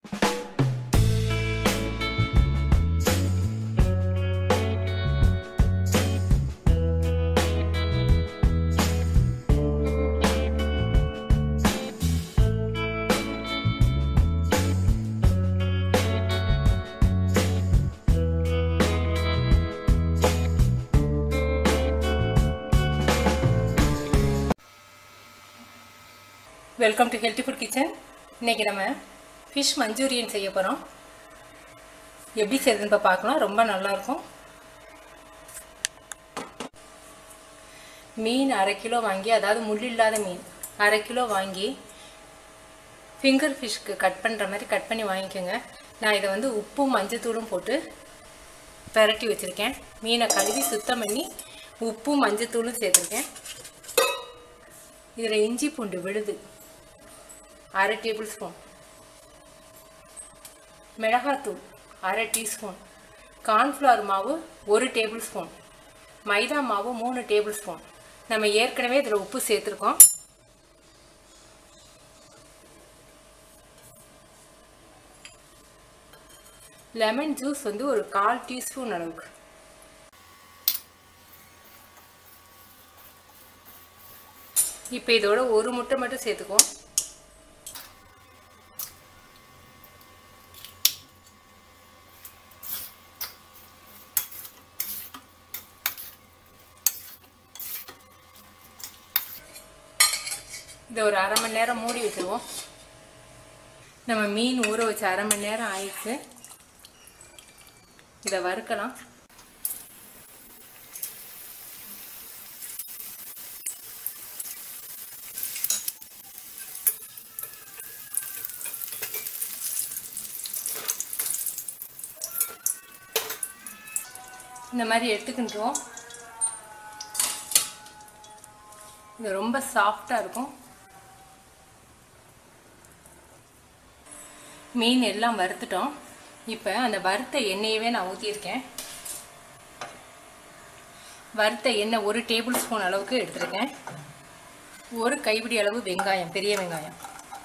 welcome to healthy food kitchen இன்றைக்கி நம்ம fish Manchurian செய்ய போகிறோம் எப்படி செய்யுதுன்னு இப்போ பார்க்கலாம் ரொம்ப நல்லாயிருக்கும் மீன் அரை கிலோ வாங்கி அதாவது முள் இல்லாத மீன் அரை கிலோ வாங்கி ஃபிங்கர் ஃபிஷ்க்கு கட் பண்ணுற மாதிரி கட் பண்ணி வாங்கிக்கோங்க நான் இதை வந்து உப்பும் மஞ்சத்தூளும் போட்டு பெரட்டி வச்சுருக்கேன் மீனை கழுவி சுத்தம் பண்ணி உப்பும் மஞ்சத்தூளும் சேர்த்துருக்கேன் இதில் இஞ்சி பூண்டு விழுது அரை டேபிள் ஸ்பூன் மிளகாத்தூள் அரை டீஸ்பூன் கார்ன்ஃப்ளவர் மாவு ஒரு டேபிள் ஸ்பூன் மைதா மாவு மூணு டேபிள் ஸ்பூன் நம்ம ஏற்கனவே இதில் உப்பு சேர்த்துருக்கோம் லெமன் ஜூஸ் வந்து ஒரு கால் டீஸ்பூன் அளவுக்கு இப்போ இதோட ஒரு முட்டை மட்டும் சேர்த்துக்குவோம் இதை ஒரு அரை மணி நேரம் மூடி வச்சுருவோம் நம்ம மீன் ஊற வச்சு அரை மணி நேரம் ஆயிடுச்சு இதை வறுக்கலாம் இந்த மாதிரி எடுத்துக்கின்றோம் இது ரொம்ப சாஃப்டாக இருக்கும் மீன் எல்லாம் வறுத்துட்டோம் இப்போ அந்த வறுத்த எண்ணெயவே நான் ஊற்றியிருக்கேன் வறுத்த எண்ணெய் ஒரு டேபிள் ஸ்பூன் அளவுக்கு எடுத்திருக்கேன் ஒரு கைப்பிடி அளவு வெங்காயம் பெரிய வெங்காயம்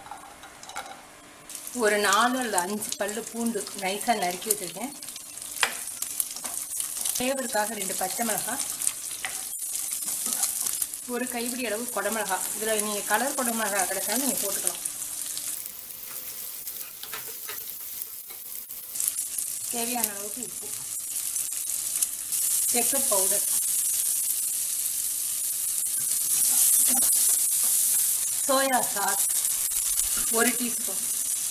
ஒரு நாலு அல்லது அஞ்சு பல்லு பூண்டு நைஸாக நறுக்கி வச்சுருக்கேன் ஃப்ளேவருக்காக ரெண்டு பச்சை மிளகாய் ஒரு கைப்பிடி அளவு குடமிளகா இதில் நீங்கள் கலர் குடமிளகா கிடைச்சாலும் நீங்கள் போட்டுக்கலாம் தேவையான அளவுக்கு உப்பு பெப்பர் பவுடர் சோயா சாஸ் ஒரு டீஸ்பூன்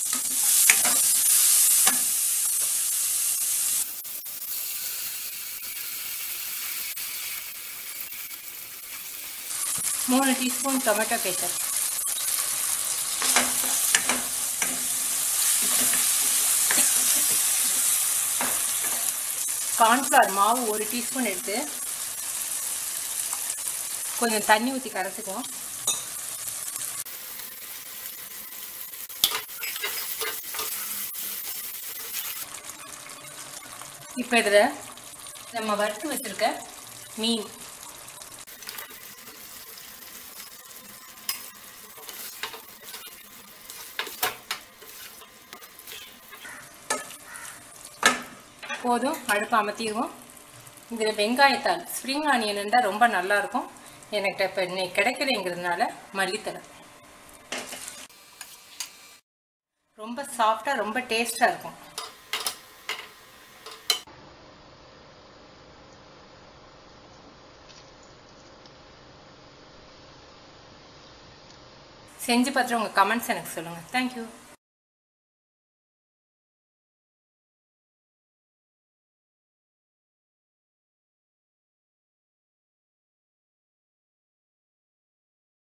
மூணு டீஸ்பூன் டொமேட்டோ பேஸ்ட் கார்ன்ஃப்ளவர் மாவு ஒரு டீஸ்பூன் எடுத்து கொஞ்சம் தண்ணி ஊற்றி கரைச்சிக்குவோம் இப்போ இதில் நம்ம வறுத்து வச்சுருக்க மீன் போதும் அடுப்பு அமர்த்திடுவோம் இதில் வெங்காயத்தால் ஸ்ப்ரிங் ஆனியன் இருந்தால் ரொம்ப நல்லாயிருக்கும் எனக்கு இப்போ இன்னைக்கு கிடைக்கலைங்கிறதுனால மல்லித்தலை ரொம்ப சாஃப்டாக ரொம்ப டேஸ்ட்டாக இருக்கும் செஞ்சு பார்த்துட்டு உங்கள் கமெண்ட்ஸ் எனக்கு சொல்லுங்கள் தேங்க்யூ